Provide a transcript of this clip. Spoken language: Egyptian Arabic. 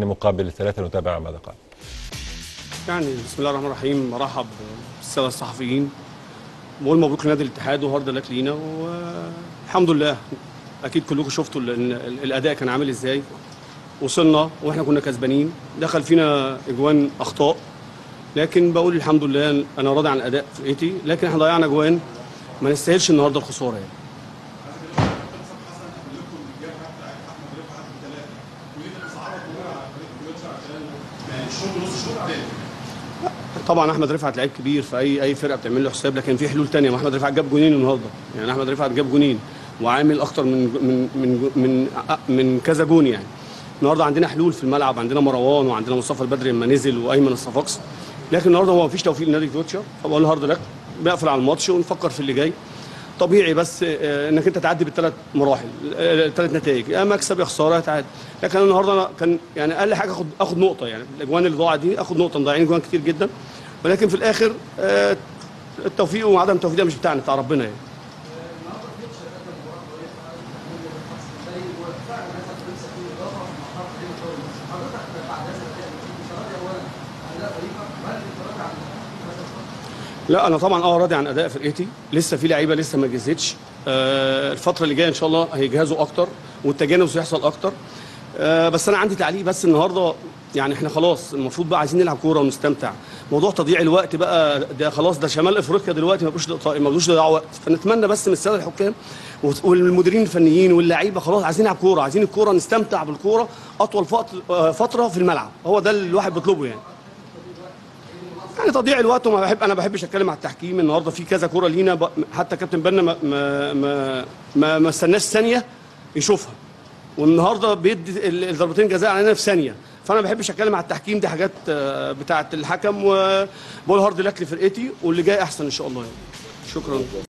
مقابل ثلاثة نتابع ماذا قال يعني بسم الله الرحمن الرحيم مرحب بالساده الصحفيين بقول مبروك لنادي الاتحاد وهارد لك لينا والحمد لله اكيد كلكم شفتوا ال- ال- الاداء كان عامل ازاي وصلنا واحنا كنا كسبانين دخل فينا اجوان اخطاء لكن بقول الحمد لله انا راضي عن الاداء في ايتي لكن احنا ضيعنا اجوان ما نستاهلش النهارده الخساره يعني طبعا احمد رفعت لعيب كبير في اي اي فرقه بتعمل له حساب لكن في حلول تانية ما احمد رفعت جاب جونين النهارده يعني احمد رفعت جاب جونين وعامل اكتر من من من من من كذا جون يعني النهارده عندنا حلول في الملعب عندنا مروان وعندنا مصطفى البدري لما نزل وايمن الصفاقس لكن النهارده هو مفيش توفيق لنادي فيوتشر فبقول هارد لك بقفل على الماتش ونفكر في اللي جاي طبيعي بس آه، انك انت تعدي بالثلاث مراحل الثلاث نتائج يا مكسب يا خساره يا تعادل لكن أنا النهارده أنا كان يعني اقل حاجه اخد اخد نقطه يعني الاجوان اللي ضاعت دي اخد نقطه مضيعين اجوان كتير جدا ولكن في الاخر آه، التوفيق وعدم التوفيق ده مش بتاعنا بتاع ربنا يعني لا انا طبعا اه راضي عن اداء فرقتي لسه في لعيبه لسه ما جهزتش آه الفتره اللي جايه ان شاء الله هيجهزوا اكتر والتجانس هيحصل اكتر آه بس انا عندي تعليق بس النهارده يعني احنا خلاص المفروض بقى عايزين نلعب كوره ونستمتع موضوع تضييع الوقت بقى ده خلاص ده شمال افريقيا دلوقتي ما بقوش ما بقوش ضياع وقت فنتمنى بس من الساده الحكام والمديرين الفنيين واللعيبه خلاص عايزين نلعب كوره عايزين الكوره نستمتع بالكوره اطول فت- آه، فتره في الملعب هو ده اللي الواحد بيطلبه يعني يعني تضييع الوقت وما بحب انا ما بحبش اتكلم على التحكيم النهارده في كذا كوره لينا ب... حتى كابتن بنا ما ما ما ما, ما استناش ثانيه يشوفها والنهارده بيدي ال- الضربتين جزاء علينا في ثانيه فانا ما بحبش اتكلم على التحكيم دي حاجات آه، بتاعه الحكم وبقول هارد لك لفرقتي واللي جاي احسن ان شاء الله يعني. شكرا